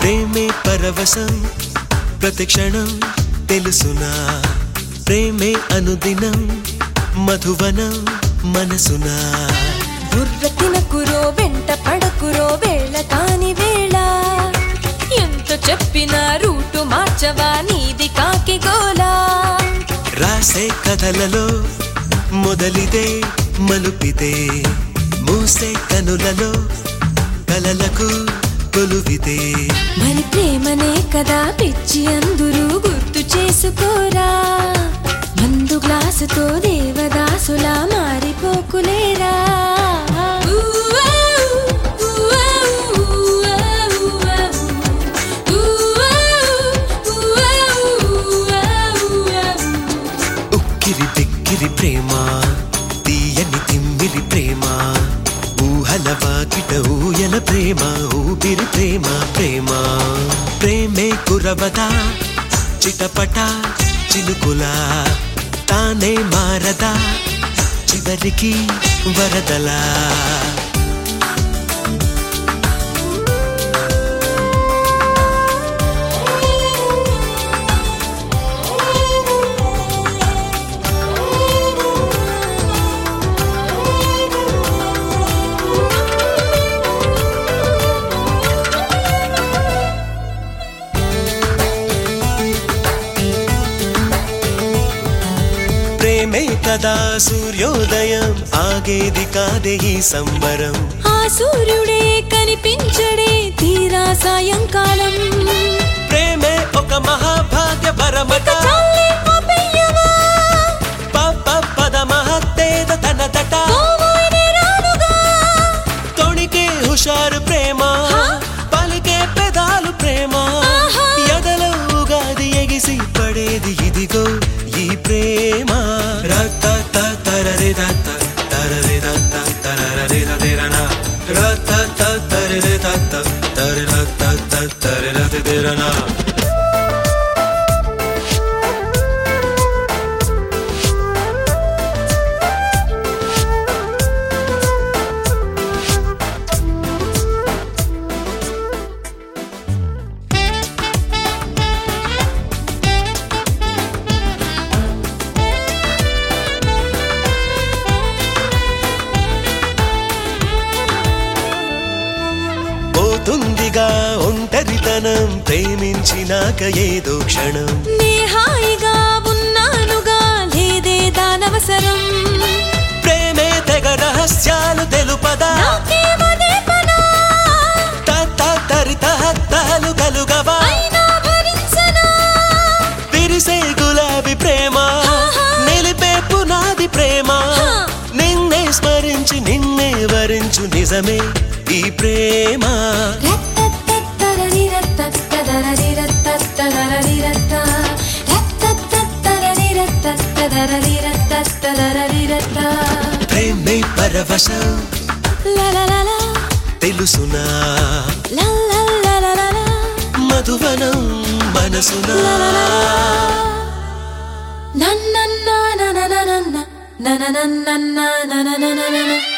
ప్రేమే పరవశం ప్రతి క్షణం తెలుసునా ప్రేమే అనుదినం మధువనం మనసునా బుర్రతిన కురో వెంట పడకురో వేళ కాని వేళ ఎంత చెప్పినా రూటు మార్చవా నీది కాకి గోలా రాసే కథలలో మొదలిదే మలుపిదే మూసే కనులలో కలలకు కొలువిదే మరి ప్రేమనే కదా పిచ్చి అందరూ గుర్తు చేసుకోరా మందు గ్లాసుతో దేవదాసులా మారిపోకులేరా ఉక్కిరి బిక్కిరి ప్రేమ తీయని తిమ్మిరి ప్రేమ ఊహల వాకిట ఊయల ప్రేమ ఊపిరి ప్రేమ ప్రేమ ప్రేమే కురవదా చిటపట చినుకులా తానే మారదా చివరికి వరదలా ప్రేమే కదా సూర్యోదయం ఆగేది కాదే ఈ సంబరం ఆ సూర్యుడే కనిపించడే తీరా సాయంకాలం ప్రేమే ఒక మహాభాగ్య పరమట చాలే ఆపేయవా, పప్ప పద మహత్తేద తన తట పోవోయే రానుగా. తొణికే హుషారు ప్రేమ హా? పలికే పెదాలు ప్రేమ ఆహా. ఎదలో ఉగాది ఎగిసి పడేది ఇదిగో ఈ ప్రేమ రత తరరి రత తరరి రత తరరి రన రత తరరి రత తరి రత తరి రత రనా పోతుందిగా ఒంటరితనం ప్రేమించినాక ఏదో క్షణం నే హాయిగా ఉన్నానుగా లేదే దానవసరం ప్రేమే తెగ రహస్యాలు తెలుపదా నాకేమదే పనా, తత్త తరిత హత్తాలు కలుగవా అయినా భరించనా. విరిసే గులాబీ ప్రేమ ఆహా. నిలిపే పునాది ప్రేమ హా. నిన్నే స్మరించి నిన్నే వరించు నిజమే ఈ ప్రేమ రత్తత్తత్తరరిరత్తత్తరరిరత్తత్తరరిరత్త. రత్తత్తత్తరరిరత్తత్తరరిరత్తత్తరరిరత్త. ప్రేమే పరవశం లలలల, తెలుసునా లలలలలల, మధువనం మనసునా నన్నన్న ననననన్న, నననన్నన్న నననననన.